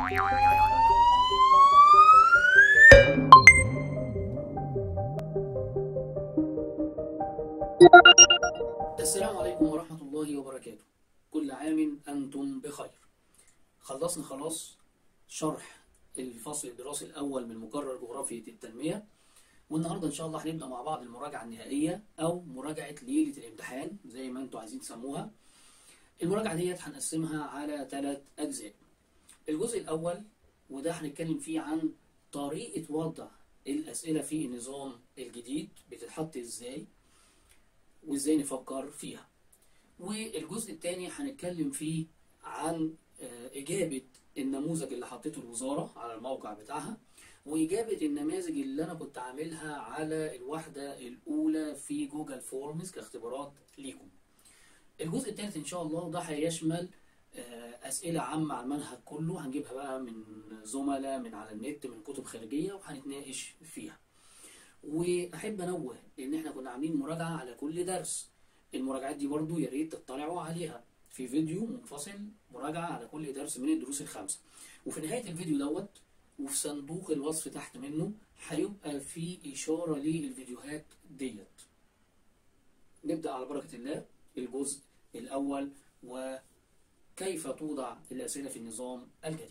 السلام عليكم ورحمة الله وبركاته كل عام أنتم بخير خلصنا خلاص شرح الفصل الدراسي الأول من مقرر جغرافية التنمية والنهاردة إن شاء الله هنبدأ مع بعض المراجعة النهائية أو مراجعة ليلة الامتحان زي ما أنتم عايزين تسموها المراجعة ديت هنقسمها على ثلاث أجزاء الجزء الأول وده هنتكلم فيه عن طريقة وضع الأسئلة في النظام الجديد بتتحط إزاي وإزاي نفكر فيها والجزء الثاني هنتكلم فيه عن آه، إجابة النموذج اللي حطيته الوزارة على الموقع بتاعها وإجابة النماذج اللي أنا كنت عاملها على الوحدة الأولى في جوجل فورمز كاختبارات ليكم الجزء الثالث إن شاء الله ده هيشمل آه، أسئلة عامة على المنهج كله هنجيبها بقى من زملاء من على النت من كتب خارجية وهنتناقش فيها واحب انوه ان احنا كنا عاملين مراجعه على كل درس المراجعات دي برضو يا ريت تطلعوا عليها في فيديو منفصل مراجعه على كل درس من الدروس الخمسه وفي نهايه الفيديو دوت وفي صندوق الوصف تحت منه هيبقى في اشاره للفيديوهات ديت نبدا على بركه الله الجزء الاول وكيف توضع الاسئله في النظام الجديد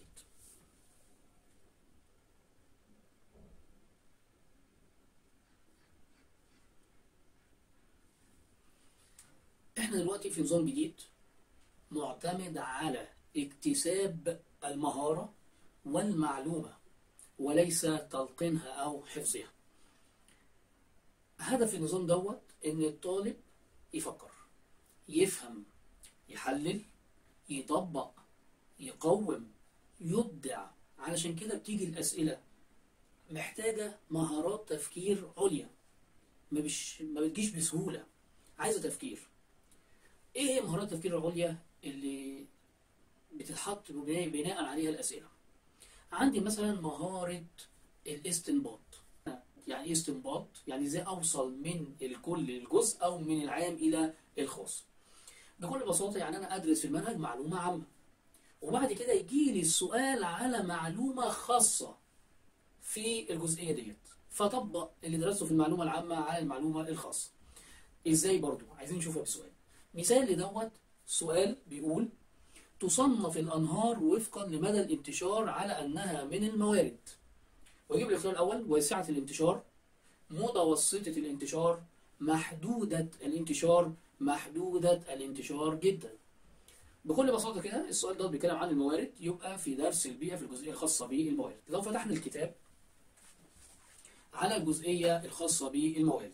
احنا دلوقتي في نظام جديد معتمد على اكتساب المهارة والمعلومة وليس تلقينها أو حفظها هدف النظام دوت إن الطالب يفكر يفهم يحلل يطبق يقوم يبدع علشان كده بتيجي الأسئلة محتاجة مهارات تفكير عليا ما, بش ما بتجيش بسهولة عايزة تفكير ايه هي مهارات التفكير العليا اللي بتتحط بناء بناء عليها الاسئله عندي مثلا مهاره الاستنباط يعني ايه استنباط يعني ازاي اوصل من الكل للجزء او من العام الى الخاص بكل بساطه يعني انا ادرس في المنهج معلومه عامه وبعد كده يجي لي السؤال على معلومه خاصه في الجزئيه ديت فطبق اللي درسته في المعلومه العامه على المعلومه الخاصه ازاي برضو عايزين نشوفها بسؤال مثال لدوت سؤال بيقول تصنف الأنهار وفقا لمدى الانتشار على أنها من الموارد ويجيب الاختيار الأول واسعة الانتشار متوسطة الانتشار محدودة الانتشار محدودة الانتشار جدا بكل بساطة كده السؤال ده بيتكلم عن الموارد يبقى في درس البيئة في الجزئية الخاصة بالموارد لو فتحنا الكتاب على الجزئية الخاصة بالموارد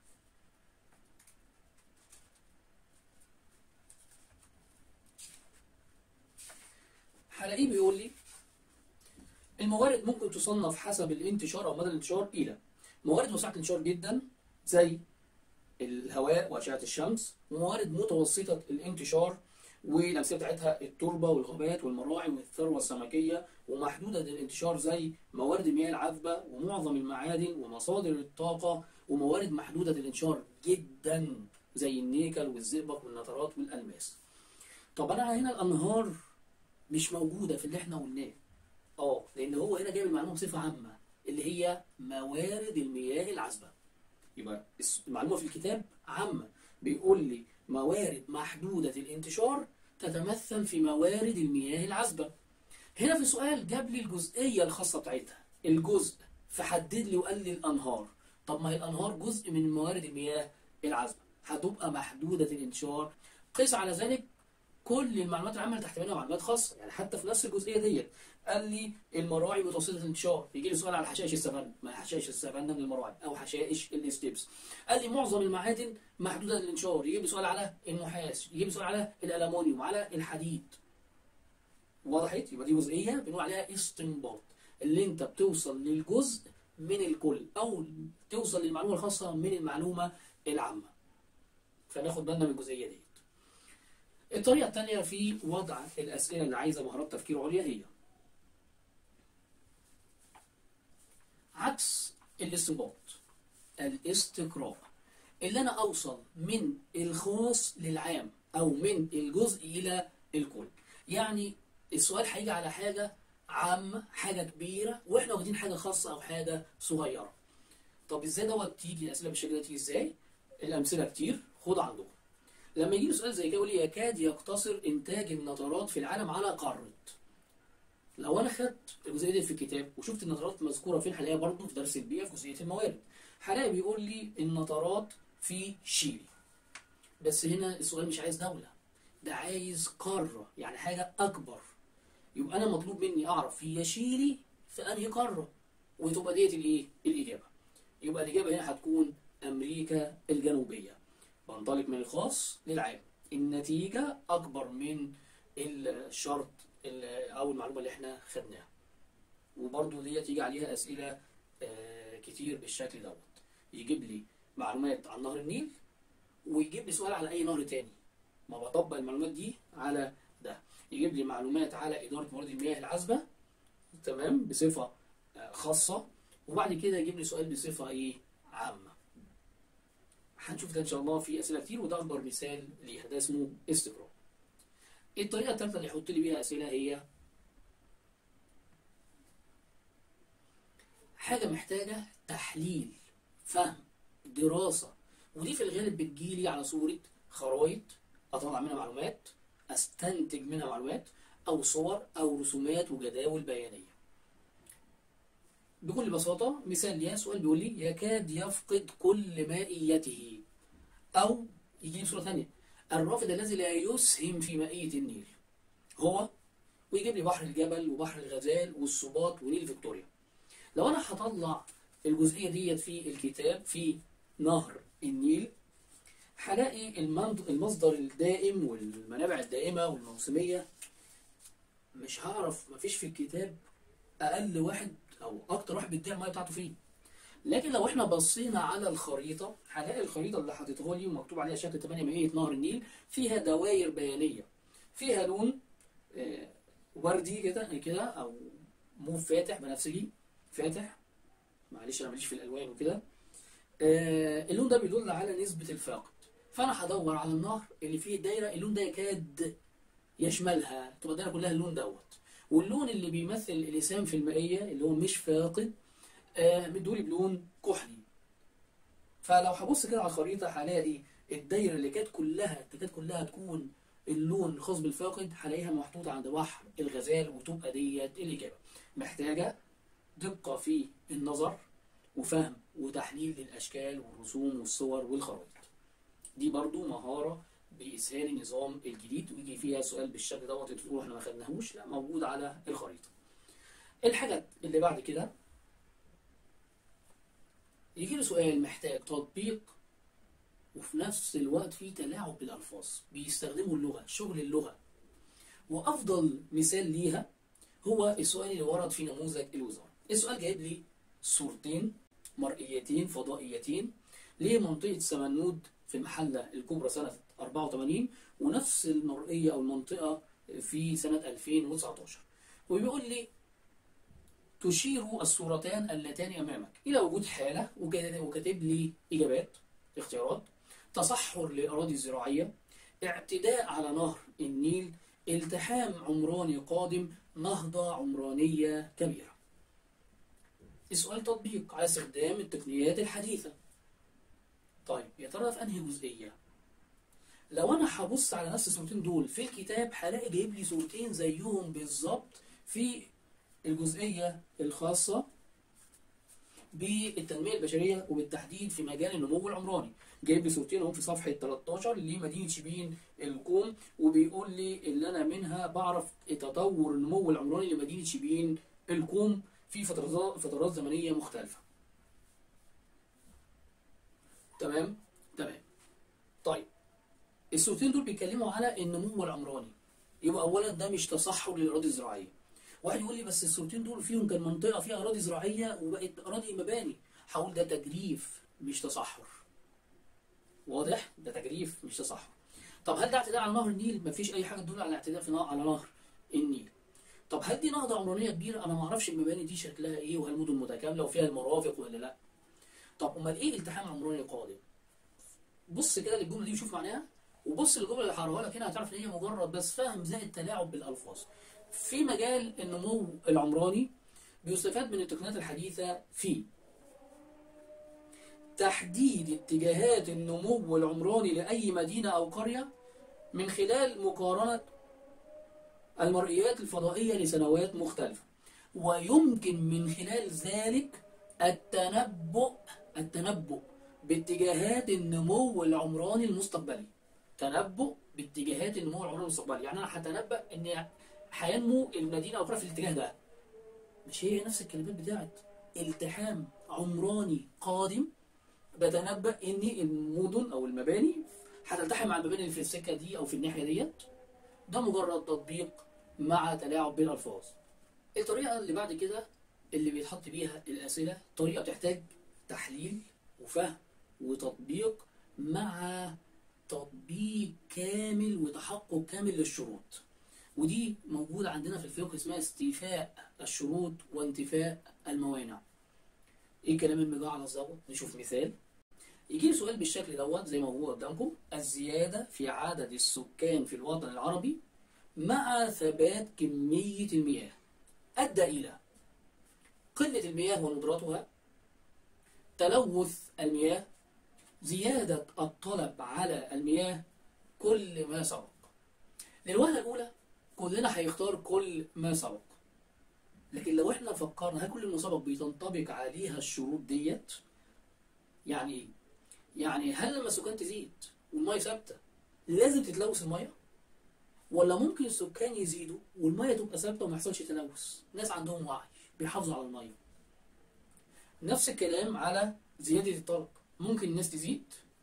هلاقيه بيقول لي الموارد ممكن تصنف حسب الانتشار او مدى الانتشار الى موارد وسعه الانتشار جدا زي الهواء واشعه الشمس وموارد متوسطه الانتشار والامثله بتاعتها التربه والغابات والمراعي والثروه السمكيه ومحدوده الانتشار زي موارد المياه العذبه ومعظم المعادن ومصادر الطاقه وموارد محدوده الانتشار جدا زي النيكل والزئبق والنترات والالماس طب انا هنا الانهار مش موجودة في اللي احنا قلناه اه لان هو هنا جايب المعلومة بصفة عامة اللي هي موارد المياه العذبة يبقى المعلومة في الكتاب عامة بيقول لي موارد محدودة الانتشار تتمثل في موارد المياه العذبة هنا في سؤال جاب لي الجزئية الخاصة بتاعتها الجزء فحدد لي وقال لي الأنهار طب ما هي الأنهار جزء من موارد المياه العذبة هتبقى محدودة الانتشار قيس على ذلك كل المعلومات العامه اللي تحت منها معلومات خاصه يعني حتى في نفس الجزئيه ديت قال لي المراعي متوسطه الانتشار يجي لي سؤال على حشائش السفن ما حشائش السفن من المراعي او حشائش الاستبس قال لي معظم المعادن محدوده الانتشار يجيب لي سؤال على النحاس يجيب لي سؤال على الالومنيوم على الحديد وضحت يبقى دي جزئيه بنقول عليها استنباط اللي انت بتوصل للجزء من الكل او توصل للمعلومه الخاصه من المعلومه العامه فناخد بالنا من الجزئيه دي الطريقة الثانية في وضع الأسئلة اللي عايزة مهارات تفكير عليا هي عكس الاستنباط الاستقراء اللي أنا أوصل من الخاص للعام أو من الجزء إلى الكل يعني السؤال هيجي على حاجة عامة حاجة كبيرة واحنا واخدين حاجة خاصة او حاجة صغيرة طب ازاي دوت تيجي الاسئلة بالشكل ده تيجي ازاي الامثلة كتير خد عندكم لما يجي سؤال زي كده يقول لي يكاد يقتصر انتاج النطرات في العالم على قارة لو انا خدت الجزئيه دي في الكتاب وشفت النطرات مذكوره فين هلاقيها برضه في درس البيئه في جزئيه الموارد هلاقي بيقول لي النطرات في شيلي بس هنا السؤال مش عايز دوله ده عايز قاره يعني حاجه اكبر يبقى انا مطلوب مني اعرف هي شيلي في انهي قاره وتبقى ديت الايه الاجابه يبقى الاجابه هنا هتكون امريكا الجنوبيه بنطلق من الخاص للعام النتيجه اكبر من الشرط ال- او المعلومه اللي احنا خدناها وبرضه ديت يجي عليها اسئله آه، كتير بالشكل دوت يجيب لي معلومات عن نهر النيل ويجيب لي سؤال على اي نهر تاني ما بطبق المعلومات دي على ده يجيب لي معلومات على اداره موارد المياه العذبه تمام بصفه آه، خاصه وبعد كده يجيب لي سؤال بصفه ايه عامه هنشوف ده ان شاء الله في اسئله كتير وده اكبر مثال ليها ده اسمه استقراء الطريقة الثالثة اللي يحط لي بيها أسئلة هي حاجة محتاجة تحليل فهم دراسة ودي في الغالب بتجيلي على صورة خرائط أطلع منها معلومات أستنتج منها معلومات أو صور أو رسومات وجداول بيانية بكل بساطة مثال ليها سؤال بيقول لي يكاد يفقد كل مائيته أو يجي لي بصورة ثانية الرافد الذي لا يسهم في مائية النيل هو ويجيب لي بحر الجبل وبحر الغزال والسباط ونيل فيكتوريا لو انا هطلع الجزئيه ديت في الكتاب في نهر النيل هلاقي المند- المصدر الدائم والمنابع الدائمه والموسميه مش هعرف مفيش في الكتاب اقل واحد او اكتر واحد بيديها الميه بتاعته فين لكن لو احنا بصينا على الخريطه هنلاقي الخريطه اللي حاططها لي ومكتوب عليها شكل 8 مائيه نهر النيل فيها دوائر بيانيه فيها لون آه، وردي كده كده او موف فاتح بنفسجي فاتح معلش انا ماليش في الالوان وكده آه، اللون ده بيدل على نسبه الفاقد فانا هدور على النهر اللي فيه دايره اللون ده يكاد يشملها تبقى الدايره كلها اللون دوت واللون اللي بيمثل الاسهام في المائيه اللي هو مش فاقد آه، مدولي بلون كحلي فلو هبص كده على الخريطه هلاقي الدايره اللي كانت كلها تكاد كلها تكون اللون الخاص بالفاقد هلاقيها محطوطه عند بحر الغزال وتبقى ديت الاجابه محتاجه دقه في النظر وفهم وتحليل للاشكال والرسوم والصور والخرائط دي برضو مهاره باسهال النظام الجديد ويجي فيها سؤال بالشكل دوت تقولوا احنا ما خدناهوش لا موجود على الخريطه الحاجه اللي بعد كده يجي له سؤال محتاج تطبيق وفي نفس الوقت في تلاعب بالألفاظ بيستخدموا اللغة شغل اللغة وأفضل مثال ليها هو السؤال اللي ورد في نموذج الوزارة السؤال جايب لي صورتين مرئيتين فضائيتين لمنطقة سمنود في المحلة الكبرى سنة 84 ونفس المرئية أو المنطقة في سنة 2019 وبيقول لي تشير الصورتان اللتان أمامك إلى وجود حالة وكا- وكاتب لي إجابات اختيارات تصحر للأراضي الزراعية اعتداء على نهر النيل التحام عمراني قادم نهضة عمرانية كبيرة السؤال تطبيق على استخدام التقنيات الحديثة طيب يا ترى في أنهي جزئية لو أنا هبص على نفس الصورتين دول في الكتاب هلاقي جايب لي صورتين زيهم بالظبط في الجزئية الخاصة بالتنمية البشرية وبالتحديد في مجال النمو العمراني جايب لي صورتين اهو في صفحة 13 لمدينة شبين الكوم وبيقول لي اللي أنا منها بعرف تطور النمو العمراني لمدينة شبين الكوم في فترات فترات زمنية مختلفة تمام تمام طيب الصورتين دول بيتكلموا على النمو العمراني يبقى أولا ده مش تصحر للأراضي الزراعية واحد يقول لي بس الصورتين دول فيهم كان منطقة فيها أراضي زراعية وبقت أراضي مباني هقول ده تجريف مش تصحر واضح ده تجريف مش تصحر طب هل ده اعتداء على نهر النيل مفيش أي حاجة تدل على اعتداء في نهر على نهر النيل طب هل دي نهضة عمرانية كبيرة أنا ما أعرفش المباني دي شكلها إيه وهل مدن متكاملة وفيها المرافق ولا لأ طب أمال إيه التحام عمراني قادم بص كده للجملة دي وشوف معناها وبص للجملة اللي هقراها لك هنا هتعرف إن هي مجرد بس فهم زائد تلاعب بالألفاظ في مجال النمو العمراني بيستفاد من التقنيات الحديثة في تحديد اتجاهات النمو العمراني لأي مدينة أو قرية من خلال مقارنة المرئيات الفضائية لسنوات مختلفة ويمكن من خلال ذلك التنبؤ التنبؤ باتجاهات النمو العمراني المستقبلي تنبؤ باتجاهات النمو العمراني المستقبلي يعني انا هتنبأ ان هينمو المدينه او القريه في الاتجاه ده مش هي نفس الكلمات بتاعت التحام عمراني قادم بتنبأ ان المدن او المباني هتلتحم مع المباني اللي في السكه دي او في الناحيه ديت ده مجرد تطبيق مع تلاعب بالالفاظ الطريقه اللي بعد كده اللي بيتحط بيها الاسئله طريقه بتحتاج تحليل وفهم وتطبيق مع تطبيق كامل وتحقق كامل للشروط ودي موجودة عندنا في الفقه اسمها استيفاء الشروط وانتفاء الموانع ايه الكلام المجعلص دوت نشوف مثال يجي لي سؤال بالشكل دوت زي ما هو قدامكم الزيادة في عدد السكان في الوطن العربي مع ثبات كمية المياه أدى إلى قلة المياه وندرتها تلوث المياه زيادة الطلب على المياه كل ما سبق للوهلة الأولى كلنا هيختار كل ما سبق لكن لو احنا فكرنا هل كل ما سبق بتنطبق عليها الشروط ديت يعني ايه؟ يعني هل لما السكان تزيد والمية ثابتة لازم تتلوث المية؟ ولا ممكن السكان يزيدوا والمية تبقى ثابتة وما يحصلش تلوث؟ ناس عندهم وعي بيحافظوا على المية نفس الكلام على زيادة الطلب ممكن الناس تزيد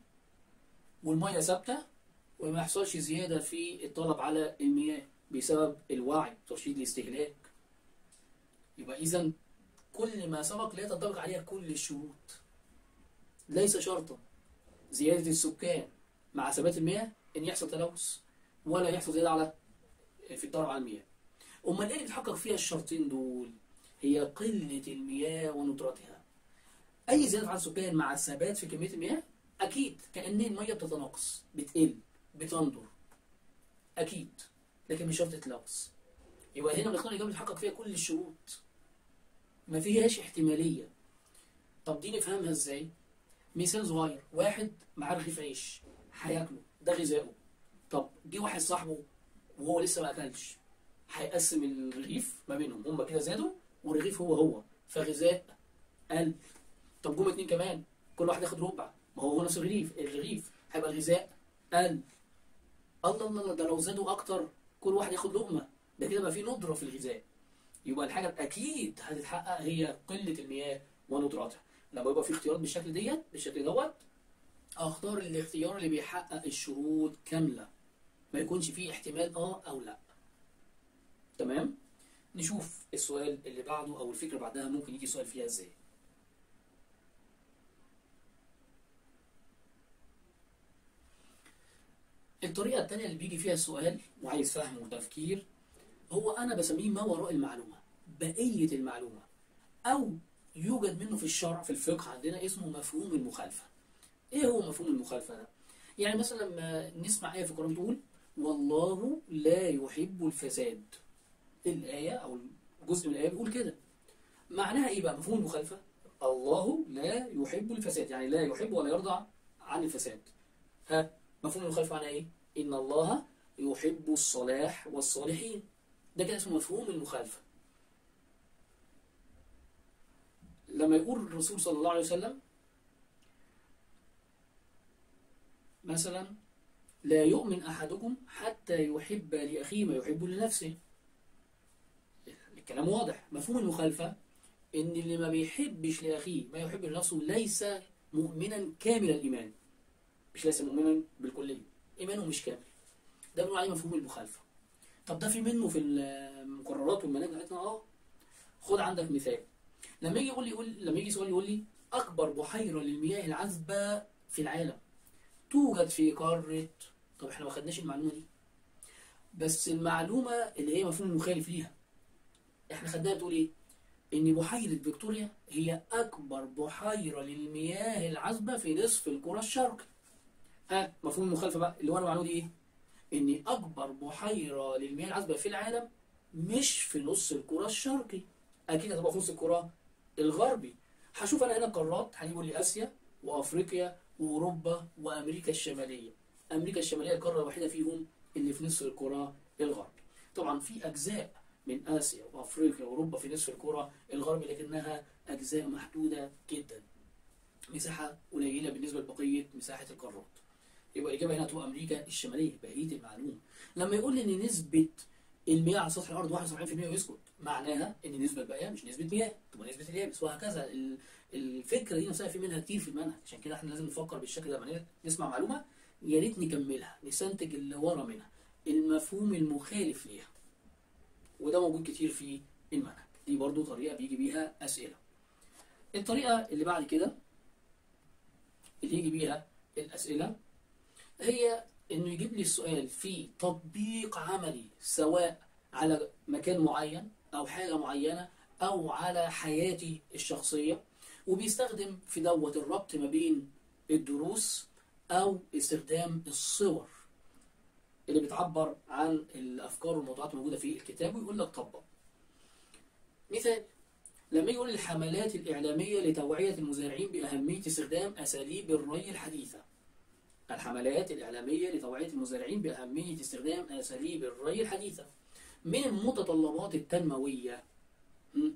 والمية ثابتة وما يحصلش زيادة في الطلب على المياه بسبب الوعي ترشيد الاستهلاك يبقى إذا كل ما سبق لا تنطبق عليها كل الشروط ليس شرطا زيادة السكان مع ثبات المياه إن يحصل تلوث ولا يحصل زيادة على في الطلب على المياه أمال إيه اللي بيتحقق فيها الشرطين دول؟ هي قلة المياه وندرتها أي زيادة في عدد السكان مع الثبات في كمية المياه أكيد كأن المياه بتتناقص بتقل بتندر أكيد لكن مش شرط تتلوث يبقى هنا بنختار إجابة بيتحقق فيها كل الشروط ما فيهاش احتمالية طب دي نفهمها إزاي؟ مثال صغير واحد معاه رغيف عيش هياكله ده غذائه طب جه واحد صاحبه وهو لسه ما أكلش هيقسم الرغيف ما بينهم هم كده زادوا والرغيف هو هو فغذاء قل طب جم اتنين كمان كل واحد ياخد ربع ما هو هو نفس الرغيف الرغيف هيبقى الغذاء قل الله الله الله ده لو زادوا اكتر كل واحد ياخد لقمه ده كده بقى في ندره في الغذاء يبقى الحاجه الاكيد هتتحقق هي قله المياه وندرتها لما يبقى في اختيارات بالشكل ديت بالشكل دوت اختار الاختيار اللي بيحقق الشروط كامله ما يكونش فيه احتمال اه او لا تمام نشوف السؤال اللي بعده او الفكره بعدها ممكن يجي سؤال فيها ازاي الطريقة التانية اللي بيجي فيها السؤال وعايز فهم وتفكير هو أنا بسميه ما وراء المعلومة بقية المعلومة أو يوجد منه في الشرع في الفقه عندنا اسمه مفهوم المخالفة إيه هو مفهوم المخالفة ده؟ يعني مثلا لما نسمع آية في القرآن بتقول والله لا يحب الفساد الآية أو جزء من الآية بيقول كده معناها إيه بقى مفهوم المخالفة؟ الله لا يحب الفساد يعني لا يحب ولا يرضى عن الفساد ها مفهوم المخالفة معناه ايه؟ إن الله يحب الصلاح والصالحين ده كده اسمه مفهوم المخالفة لما يقول الرسول صلى الله عليه وسلم مثلا لا يؤمن أحدكم حتى يحب لأخيه ما يحب لنفسه الكلام واضح مفهوم المخالفة إن اللي ما بيحبش لأخيه ما يحب لنفسه ليس مؤمنا كامل الإيمان مش ليس مؤمنا بالكلية إيمانه مش كامل ده بنقول عليه مفهوم المخالفة طب ده في منه في المقررات والمناهج بتاعتنا اه خد عندك مثال لما يجي يقول لي يقول لما يجي سؤال يقول لي أكبر بحيرة للمياه العذبة في العالم توجد في قارة طب احنا ما خدناش المعلومة دي بس المعلومة اللي هي مفهوم مخالف ليها احنا خدناها بتقول ايه ان بحيرة فيكتوريا هي اكبر بحيرة للمياه العذبة في نصف الكرة الشرقي ها مفهوم المخالفة بقى اللي هو المعلومة دي ايه ان اكبر بحيرة للمياه العذبة في العالم مش في نص الكرة الشرقي اكيد هتبقى في نص الكرة الغربي هشوف انا هنا قارات هيقول لي اسيا وافريقيا واوروبا وامريكا الشماليه امريكا الشماليه القاره الوحيده فيهم اللي في نصف الكره الغربي طبعا في اجزاء من اسيا وافريقيا واوروبا في نصف الكره الغربي لكنها اجزاء محدوده جدا مساحه قليله بالنسبه لبقيه مساحه القارات يبقى الاجابه هنا تبقى امريكا الشماليه بقيه المعلومه لما يقول لي ان نسبه المياه على سطح الارض 71% ويسكت معناها ان النسبه الباقيه مش نسبه مياه تبقى نسبه اليابس وهكذا ال- الفكره دي نفسها في منها كتير في المنهج عشان كده احنا لازم نفكر بالشكل ده لما نسمع معلومه يا ريت نكملها نستنتج اللي ورا منها المفهوم المخالف ليها وده موجود كتير في المنهج دي برضو طريقه بيجي بيها اسئله الطريقه اللي بعد كده اللي يجي بيها الاسئله هي انه يجيب لي السؤال في تطبيق عملي سواء على مكان معين او حاجه معينه او على حياتي الشخصيه وبيستخدم في دوت الربط ما بين الدروس او استخدام الصور اللي بتعبر عن الافكار والموضوعات الموجوده في الكتاب ويقول لك طبق مثال لما يقول الحملات الإعلامية لتوعية المزارعين بأهمية استخدام أساليب الري الحديثة الحملات الإعلامية لتوعية المزارعين بأهمية استخدام أساليب الري الحديثة من المتطلبات التنموية م?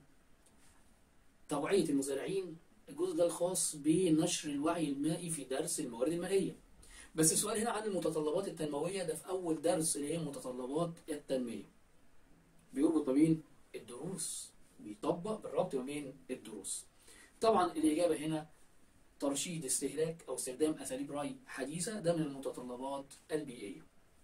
توعية المزارعين الجزء ده الخاص بنشر الوعي المائي في درس الموارد المائية بس السؤال هنا عن المتطلبات التنموية ده في أول درس اللي هي متطلبات التنمية بيربط ما بين الدروس بيطبق بالربط ما بين الدروس طبعا الإجابة هنا ترشيد استهلاك أو استخدام أساليب ري حديثة ده من المتطلبات البيئية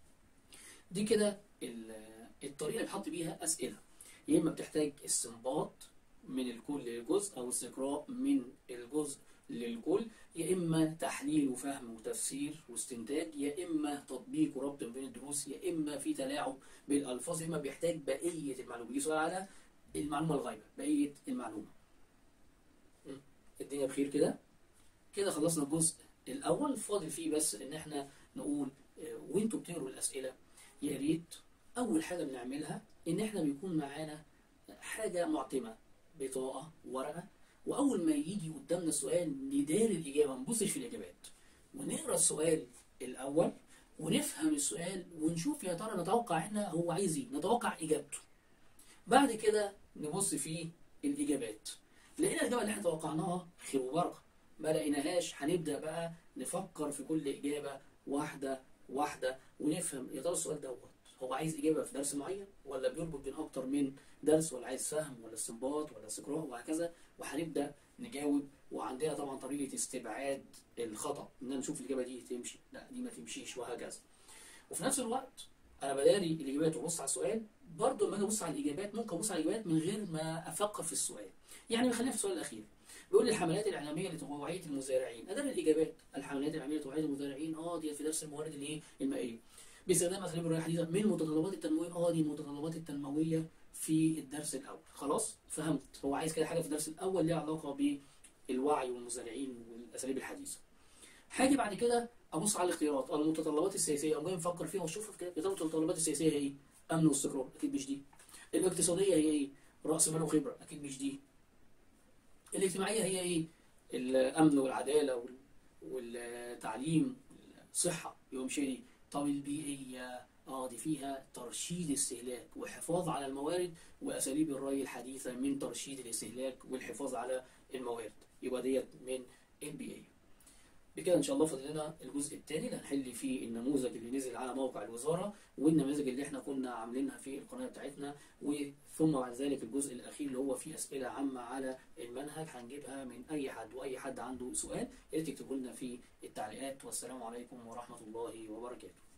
دي كده ال- الطريقة اللي بحط بيها أسئلة يا إما بتحتاج استنباط من الكل للجزء أو استقراء من الجزء للكل يا إما تحليل وفهم وتفسير واستنتاج يا إما تطبيق وربط بين الدروس يا إما في تلاعب بالألفاظ يا إما بيحتاج بقية المعلومة دي سؤال على المعلومة الغايبة بقية المعلومة م. الدنيا بخير كده كده خلصنا الجزء الأول فاضل فيه بس إن إحنا نقول آه، وأنتوا بتقروا الأسئلة يا ريت أول حاجة بنعملها إن إحنا بيكون معانا حاجة معتمة بطاقة ورقة وأول ما يجي قدامنا السؤال ندار الإجابة ما نبصش في الإجابات ونقرا السؤال الأول ونفهم السؤال ونشوف يا ترى نتوقع إحنا هو عايز إيه نتوقع إجابته بعد كده نبص في الإجابات لقينا الإجابة اللي احنا توقعناها خير وبركة ما لقيناهاش هنبدأ بقى نفكر في كل إجابة واحدة واحدة ونفهم يا ترى السؤال دوت هو عايز إجابة في درس معين ولا بيربط بين أكتر من درس ولا عايز فهم ولا استنباط ولا استقراء وهكذا وهنبدأ نجاوب وعندنا طبعا طريقة استبعاد الخطأ إن أنا نشوف الإجابة دي تمشي لا دي ما تمشيش وهكذا وفي نفس الوقت انا بداري الاجابات وابص على السؤال برضه لما اجي ابص على الاجابات ممكن ابص على الاجابات من غير ما افكر في السؤال يعني خلينا في السؤال الاخير بيقول لي الحملات الاعلاميه لتوعيه المزارعين ادار الاجابات الحملات الاعلاميه لتوعيه المزارعين اه دي في درس الموارد الايه المائيه باستخدام اساليب الري الحديثه من المتطلبات التنمويه اه دي المتطلبات التنمويه في الدرس الاول خلاص فهمت هو عايز كده حاجه في الدرس الاول ليها علاقه بالوعي والمزارعين والاساليب الحديثه حاجه بعد كده ابص على الاختيارات اه المتطلبات السياسيه اقوم جاي مفكر فيها واشوف كده يا ترى المتطلبات السياسيه هي ايه؟ امن واستقرار اكيد مش دي. الاقتصاديه هي ايه؟ راس مال وخبره اكيد مش دي. الاجتماعيه هي ايه؟ الامن والعداله وال- والتعليم والصحه يبقى مش هي دي. طب البيئيه اه دي فيها ترشيد استهلاك وحفاظ على الموارد واساليب الري الحديثه من ترشيد الاستهلاك والحفاظ على الموارد يبقى ديت من البيئيه. بكده ان شاء الله فاضل لنا الجزء الثاني اللي هنحل فيه النموذج اللي نزل على موقع الوزاره والنماذج اللي احنا كنا عاملينها في القناه بتاعتنا وثم بعد ذلك الجزء الاخير اللي هو فيه اسئله عامه على المنهج هنجيبها من اي حد واي حد عنده سؤال يا ريت تكتبوا لنا في التعليقات والسلام عليكم ورحمه الله وبركاته